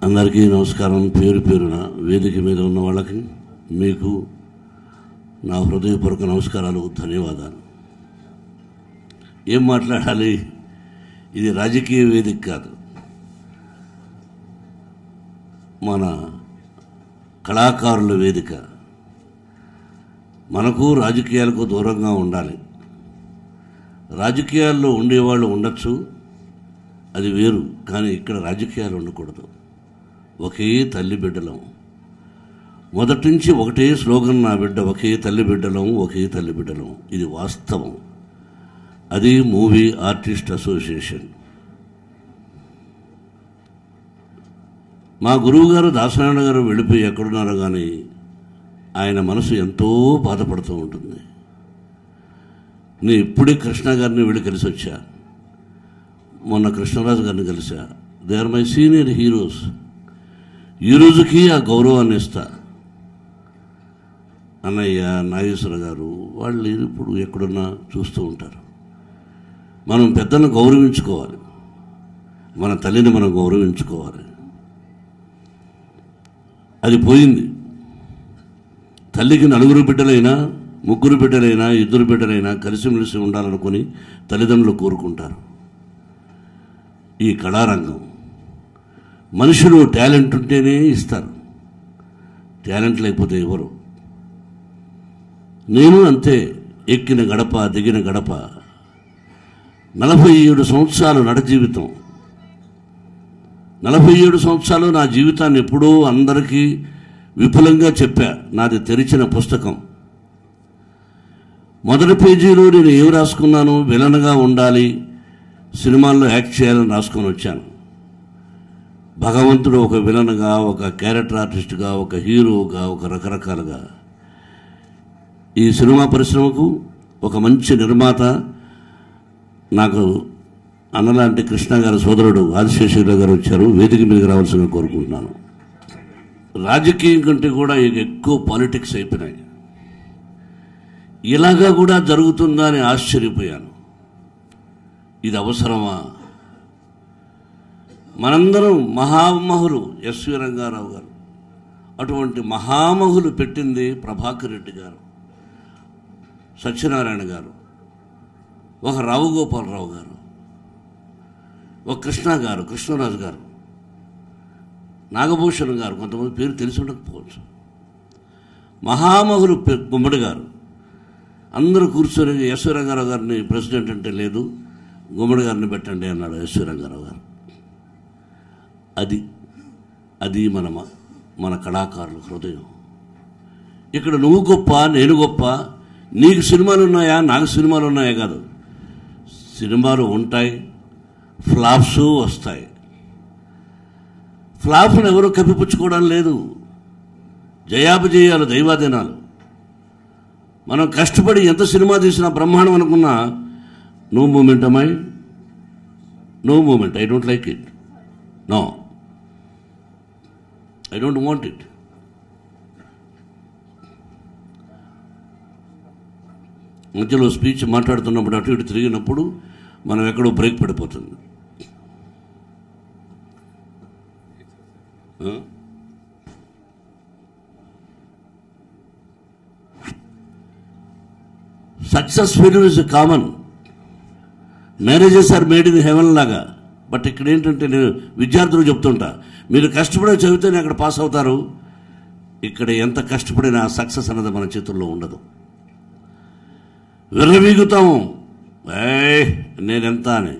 అందరికీ నమస్కారం పేరు పేరున వేదిక మీద ఉన్న వాళ్ళకి మీకు నా హృదయపూర్వక నమస్కారాలు ధన్యవాదాలు ఏం మాట్లాడాలి ఇది రాజకీయ వేదిక కాదు మన కళాకారుల వేదిక మనకు రాజకీయాలకు దూరంగా ఉండాలి రాజకీయాల్లో ఉండేవాళ్ళు ఉండొచ్చు అది వేరు కానీ ఇక్కడ రాజకీయాలు ఉండకూడదు ఒకే తల్లి బిడ్డలం మొదటి నుంచి ఒకటే స్లోగన్ నా బిడ్డ ఒకే తల్లి బిడ్డలం ఒకే తల్లి బిడ్డలం ఇది వాస్తవం అది మూవీ ఆర్టిస్ట్ అసోసియేషన్ మా గురువు గారు దాసనారాయణ గారు వెళ్ళిపోయి ఎక్కడున్నారో కానీ ఆయన మనసు ఎంతో బాధపడుతూ ఉంటుంది నేను ఇప్పుడే కృష్ణ గారిని వెళ్ళి కలిసి వచ్చా మొన్న కృష్ణరాజు గారిని కలిసా they are my senior heroes ఈ రోజుకి ఆ గౌరవాన్ని ఇస్తా అన్నయ్య నాగేశ్వర గారు వాళ్ళు ఇప్పుడు ఎక్కడున్నా చూస్తూ ఉంటారు మనం పెద్దలను గౌరవించుకోవాలి మన తల్లిని మనం గౌరవించుకోవాలి అది పోయింది తల్లికి నలుగురు బిడ్డలైనా ముగ్గురు బిడ్డలైనా ఇద్దరు బిడ్డలైనా కలిసిమెలిసి ఉండాలనుకుని తల్లిదండ్రులు కోరుకుంటారు ఈ కళారంగం మనుషులు టాలెంట్ ఉంటేనే ఇస్తారు టాలెంట్ లేకపోతే ఎవరు నేను అంతే ఎక్కిన గడప దిగిన గడప నలభై ఏడు సంవత్సరాలు నడ జీవితం నలభై ఏడు సంవత్సరాలు నా జీవితాన్ని ఎప్పుడూ అందరికీ విపులంగా చెప్పా నాది తెరిచిన పుస్తకం మొదటి పేజీలో నేను ఏం రాసుకున్నాను విలన్గా ఉండాలి సినిమాల్లో యాక్ట్ చేయాలని రాసుకొని వచ్చాను భగవంతుడు ఒక విలన్గా ఒక క్యారెక్టర్ ఆర్టిస్ట్గా ఒక హీరోగా ఒక రకరకాలుగా ఈ సినిమా పరిశ్రమకు ఒక మంచి నిర్మాత నాకు అన్నలాంటి కృష్ణ గారి సోదరుడు ఆదిశేషుల గారు వచ్చారు వేదిక మీదకి రావాల్సిందిగా కోరుకుంటున్నాను రాజకీయం కంటే కూడా ఇక ఎక్కువ పాలిటిక్స్ అయిపోయినాయి ఇలాగా కూడా జరుగుతుందా అని ఆశ్చర్యపోయాను ఇది అవసరమా మనందరం మహామహులు ఎస్వి రంగారావు గారు అటువంటి మహామహులు పెట్టింది ప్రభాకర్ రెడ్డి గారు సత్యనారాయణ గారు ఒక రావు గోపాలరావు గారు ఒక కృష్ణ గారు కృష్ణరాజు గారు నాగభూషణ్ గారు కొంతమంది పేరు తెలిసి ఉండకపోవచ్చు మహామహులు పె- గుమ్మడి గారు అందరూ కూర్చొని ఎస్వి రంగారావు గారిని ప్రెసిడెంట్ అంటే లేదు గుమ్మడి గారిని పెట్టండి అన్నాడు ఎస్వి రంగారావు గారు అది అది మన మ- మన కళాకారుల హృదయం ఇక్కడ నువ్వు గొప్ప నేను గొప్ప నీకు సినిమాలు ఉన్నాయా నాకు సినిమాలు ఉన్నాయా కాదు సినిమాలు ఉంటాయి ఫ్లాప్స్ వస్తాయి ఫ్లాప్ను ఎవరు కప్పిపుచ్చుకోవడం లేదు జయాపజయాలు దైవాధీనాలు మనం కష్టపడి ఎంత సినిమా తీసినా బ్రహ్మాండం అనుకున్నా నో మూమెంట్ అమ్మాయి no movement I don't like it no I don't want it మధ్యలో స్పీచ్ మాట్లాడుతున్నప్పుడు అటు ఇటు తిరిగినప్పుడు మనం ఎక్కడో బ్రేక్ పడిపోతుంది ఆ? Success failure is common marriages are made in heaven లాగా బట్ ఇక్కడ ఏంటంటే నేను విద్యార్థులు చెప్తుంటా మీరు కష్టపడి చదివితేనే అక్కడ పాస్ అవుతారు ఇక్కడ ఎంత కష్టపడినా సక్సెస్ అన్నది మన చేతుల్లో ఉండదు విర్రవీగుతాము ఏ నేనెంత అని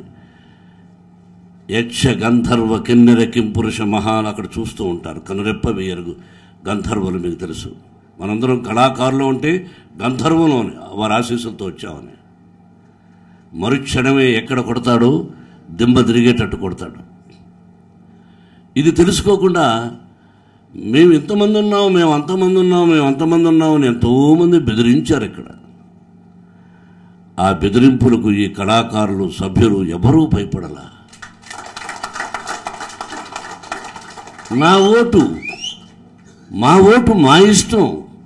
యక్ష గంధర్వ కిన్నెర కింపురుష మహాన్ అక్కడ చూస్తూ ఉంటారు కనురెప్ప వేయరు గంధర్వులు మీకు తెలుసు మనందరం కళాకారులు ఉంటే గంధర్వంలోని వారి ఆశీస్సులతో వచ్చామని మరుక్షణమే ఎక్కడ కొడతాడో దింబ తిరిగేటట్టు కొడతాడు ఇది తెలుసుకోకుండా మేము ఇంతమంది ఉన్నాం మేము అంతమంది ఉన్నాం మేము అంతమంది ఉన్నాం అని ఎంతోమంది బెదిరించారు ఇక్కడ ఆ బెదిరింపులకు ఈ కళాకారులు సభ్యులు ఎవరూ భయపడలా నా ఓటు మా ఓటు మా ఇష్టం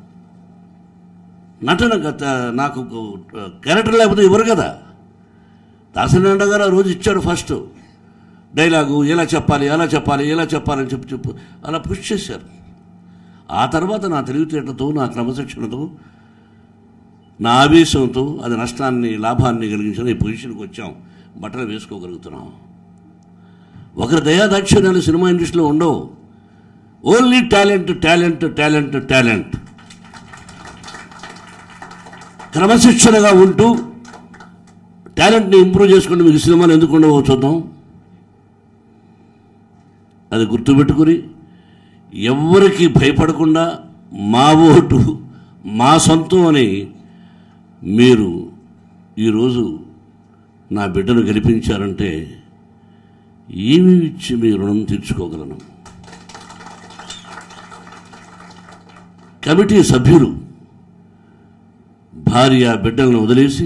నటన గత నాకు క్యారెక్టర్ లేకపోతే ఇవ్వరు కదా దాసనారాయణ గారు ఆ రోజు ఇచ్చాడు ఫస్ట్ డైలాగు ఎలా చెప్పాలి ఎలా చెప్పాలి ఎలా చెప్పాలని చెప్పి చెప్పు అలా పుష్ చేశారు ఆ తర్వాత నా తెలివితేటతో నా క్రమశిక్షణతో నా ఆవేశంతో అది నష్టాన్ని లాభాన్ని కలిగించిన ఈ పొజిషన్కి వచ్చాం బట్టలు వేసుకోగలుగుతున్నాం ఒకరి దయాదాక్షిణ్యాలు సినిమా ఇండస్ట్రీలో ఉండవు only talent talent talent talent క్రమశిక్షణగా ఉంటూ టాలెంట్ని ఇంప్రూవ్ చేసుకుంటే మీకు సినిమాలు ఎందుకు ఉండవో చూద్దాం అది గుర్తుపెట్టుకుని ఎవ్వరికి భయపడకుండా మా ఓటు మా సొంతం అని మీరు ఈరోజు నా బిడ్డను గెలిపించారంటే ఏమి ఇచ్చి మీ రుణం తీర్చుకోగలను కమిటీ సభ్యులు భార్య బిడ్డలను వదిలేసి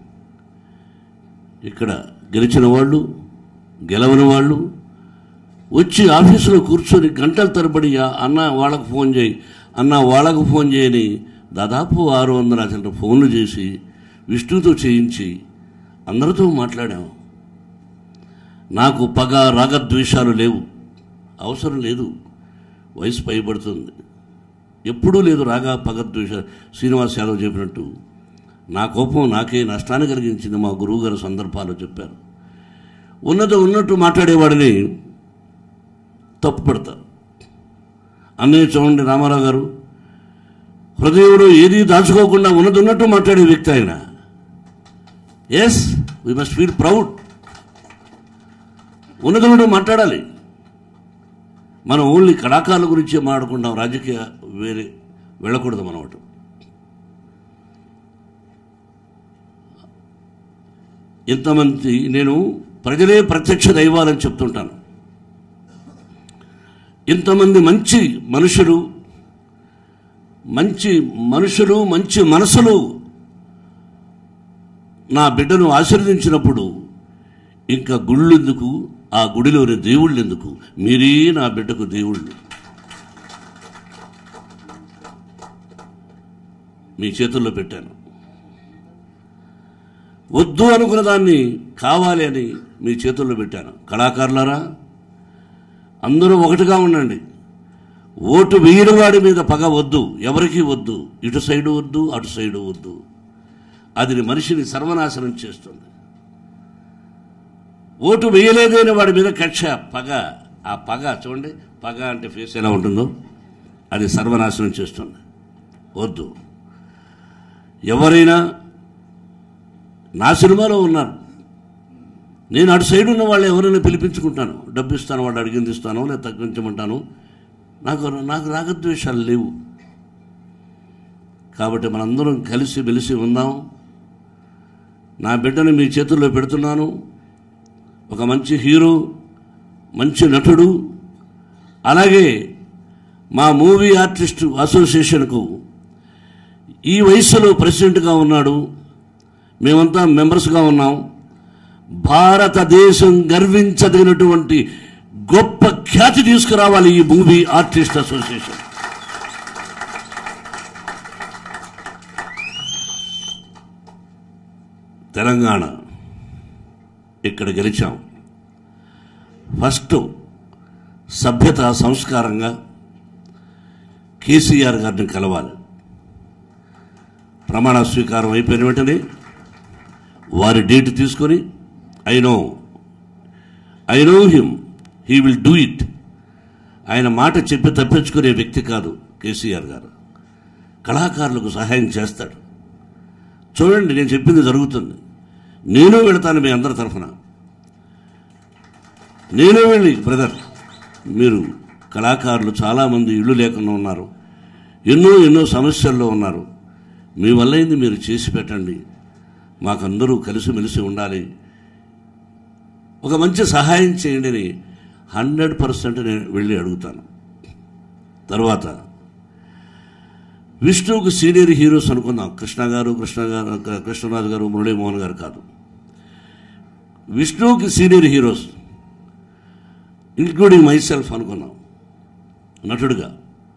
ఇక్కడ గెలిచిన వాళ్ళు గెలవని వాళ్ళు వచ్చి ఆఫీసులో కూర్చొని గంటల తరబడి "ఆ, అన్న వాళ్ళకు ఫోన్ చేయి అన్న వాళ్ళకు ఫోన్ చేయని దాదాపు ఆరు వందల అసలు ఫోన్లు చేసి విష్ణుతో చేయించి అందరితో మాట్లాడాం నాకు పగ రాగద్వేషాలు లేవు అవసరం లేదు వయసు పైబడుతుంది ఎప్పుడూ లేదు రాగా పగద్వేష శ్రీనివాస్ యాదవ్ చెప్పినట్టు నా కోపం నాకే నష్టాన్ని కలిగించింది మా గురువుగారు సందర్భాలు చెప్పారు ఉన్నది ఉన్నట్టు మాట్లాడేవాడిని తప్పు పెడతారు అన్నయ్య చూడండి రామారావు గారు హృదయంలో ఏది దాచుకోకుండా ఉన్నది ఉన్నట్టు మాట్లాడే వ్యక్తి ఆయన as we must feel proud ఉన్నది ఉన్నట్టు మాట్లాడాలి మనం ఓన్లీ కళాకారుల గురించే మాట్లాడుకుంటాం రాజకీయ వేరే వెళ్ళకూడదు మనం అటు ఇంతమంది నేను ప్రజలే ప్రత్యక్ష దైవాలని చెప్తుంటాను ఇంతమంది మంచి మనుషులు మంచి మనుషులు మంచి మనసులు నా బిడ్డను ఆశీర్వదించినప్పుడు ఇంకా గుళ్ళెందుకు ఆ గుడిలోని దేవుళ్ళు ఎందుకు మీరే నా బిడ్డకు దేవుళ్ళు మీ చేతుల్లో పెట్టాను వద్దు అనుకున్న దాన్ని కావాలి అని మీ చేతుల్లో పెట్టాను కళాకారులారా అందరూ ఒకటిగా ఉండండి ఓటు వేయని వాడి మీద పగ వద్దు ఎవరికీ వద్దు ఇటు సైడు వద్దు అటు సైడు వద్దు అది మనిషిని సర్వనాశనం చేస్తుంది ఓటు వేయలేదైన వాడి మీద కక్ష పగ ఆ పగ చూడండి పగ అంటే ఫేస్ ఎలా ఉంటుందో అది సర్వనాశనం చేస్తుంది వద్దు ఎవరైనా నా సినిమాలో ఉన్నారు నేను అటు సైడ్ ఉన్న వాళ్ళు ఎవరైనా పిలిపించుకుంటాను డబ్బు ఇస్తాను వాడు అడిగింది ఇస్తాను లేదా తగ్గించమంటాను నాకు నాకు రాగద్వేషాలు లేవు కాబట్టి మనందరం కలిసి మెలిసి ఉందాం నా బిడ్డని మీ చేతుల్లో పెడుతున్నాను ఒక మంచి హీరో మంచి నటుడు అలాగే మా మూవీ ఆర్టిస్ట్ అసోసియేషన్కు ఈ వయసులో ప్రెసిడెంట్గా ఉన్నాడు మేమంతా మెంబర్స్గా ఉన్నాం భారతదేశం గర్వించదగినటువంటి గొప్ప ఖ్యాతి తీసుకురావాలి ఈ మూవీ ఆర్టిస్ట్ అసోసియేషన్ తెలంగాణ ఇక్కడ గెలిచాం ఫస్ట్ సభ్యత సంస్కారంగా కేసీఆర్ గారిని కలవాలి ప్రమాణ స్వీకారం అయిపోయిన వెంటనే వారి డేట్ తీసుకొని I know I know him he will do it ఆయన మాట చెప్పి తప్పించుకునే వ్యక్తి కాదు కేసీఆర్ గారు కళాకారులకు సహాయం చేస్తాడు చూడండి నేను చెప్పింది జరుగుతుంది నేను వెళతాను మీ అందరి తరఫున నేను వెళ్ళి బ్రదర్ మీరు కళాకారులు చాలామంది ఇళ్ళు లేకుండా ఉన్నారు ఎన్నో ఎన్నో సమస్యల్లో ఉన్నారు మీ వల్లైంది మీరు చేసి పెట్టండి మాకందరూ కలిసిమెలిసి ఉండాలి ఒక మంచి సహాయం చేయండి అని హండ్రెడ్ పర్సెంట్ నేను వెళ్ళి అడుగుతాను తర్వాత విష్ణువుకు సీనియర్ హీరోస్ అనుకుందాం కృష్ణ గారు కృష్ణ గారు కృష్ణరాజు గారు మురళీమోహన్ గారు కాదు విష్ణువుకి senior heroes including myself అనుకున్నాం నటుడుగా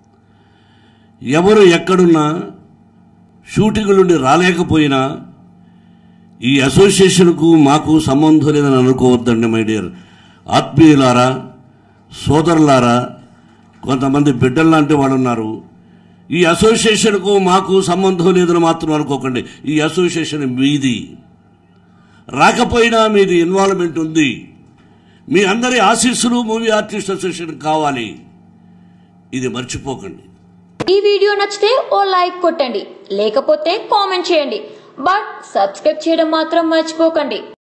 ఎవరు ఎక్కడున్నా షూటింగ్ నుండి రాలేకపోయినా ఈ అసోసియేషన్కు మాకు సంబంధం లేదని అనుకోవద్దండి మై డియర్ ఆత్మీయులారా సోదరులారా కొంతమంది బిడ్డలు లాంటి వాళ్ళు ఉన్నారు ఈ అసోసియేషన్కు మాకు సంబంధం లేదని మాత్రం అనుకోకండి ఈ అసోసియేషన్ మీది రాకపోయినా మీది ఇన్వాల్వ్మెంట్ ఉంది మీ అందరి ఆశీస్సులు మూవీ ఆర్టిస్ట్ అసోసియేషన్ కావాలి ఇది మర్చిపోకండి ఈ వీడియో నచ్చితే ఓ లైక్ కొట్టండి లేకపోతే కామెంట్ చేయండి బట్ సబ్స్క్రైబ్ చేయడం మాత్రం మర్చిపోకండి